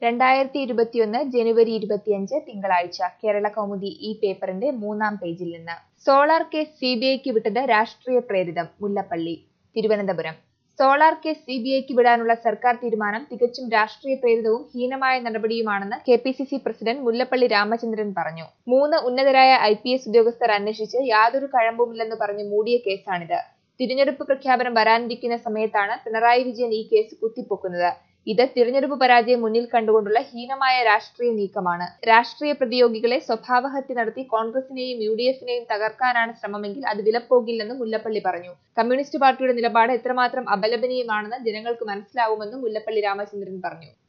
രണ്ടായിരത്തി ഇരുപത്തിയൊന്ന് ജനുവരി ഇരുപത്തിയഞ്ച് തിങ്കളാഴ്ച കേരള കൗമുദി ഈ പേപ്പറിന്റെ മൂന്നാം പേജിൽ നിന്ന് സോളാർ കേസ് സിബിഐക്ക് വിട്ടത് രാഷ്ട്രീയ പ്രേരിതം മുല്ലപ്പള്ളി തിരുവനന്തപുരം സോളാർ കേസ് സിബിഐക്ക് വിടാനുള്ള സർക്കാർ തീരുമാനം തികച്ചും രാഷ്ട്രീയ പ്രേരിതവും ഹീനമായ നടപടിയുമാണെന്ന് K P C C president Mullappally Ramachandran പറഞ്ഞു മൂന്ന് ഉന്നതരായ ഐ പി എസ് ഉദ്യോഗസ്ഥർ അന്വേഷിച്ച് യാതൊരു കഴമ്പുമില്ലെന്ന് പറഞ്ഞ് മൂടിയ കേസാണിത് തിരഞ്ഞെടുപ്പ് പ്രഖ്യാപനം വരാനിരിക്കുന്ന സമയത്താണ് പിണറായി വിജയൻ ഈ കേസ് കുത്തിപ്പൊക്കുന്നത് ഇത് തിരഞ്ഞെടുപ്പ് പരാജയം മുന്നിൽ കണ്ടുകൊണ്ടുള്ള ഹീനമായ രാഷ്ട്രീയ നീക്കമാണ് രാഷ്ട്രീയ പ്രതിയോഗികളെ സ്വഭാവഹത്യ നടത്തി കോൺഗ്രസിനെയും യു ഡി എഫിനെയും തകർക്കാനാണ് ശ്രമമെങ്കിൽ അത് വിലപ്പോകില്ലെന്നും മുല്ലപ്പള്ളി പറഞ്ഞു കമ്മ്യൂണിസ്റ്റ് പാർട്ടിയുടെ നിലപാട് എത്രമാത്രം അപലപനീയമാണെന്ന് ജനങ്ങൾക്ക് മനസ്സിലാവുമെന്നും മുല്ലപ്പള്ളി രാമചന്ദ്രൻ പറഞ്ഞു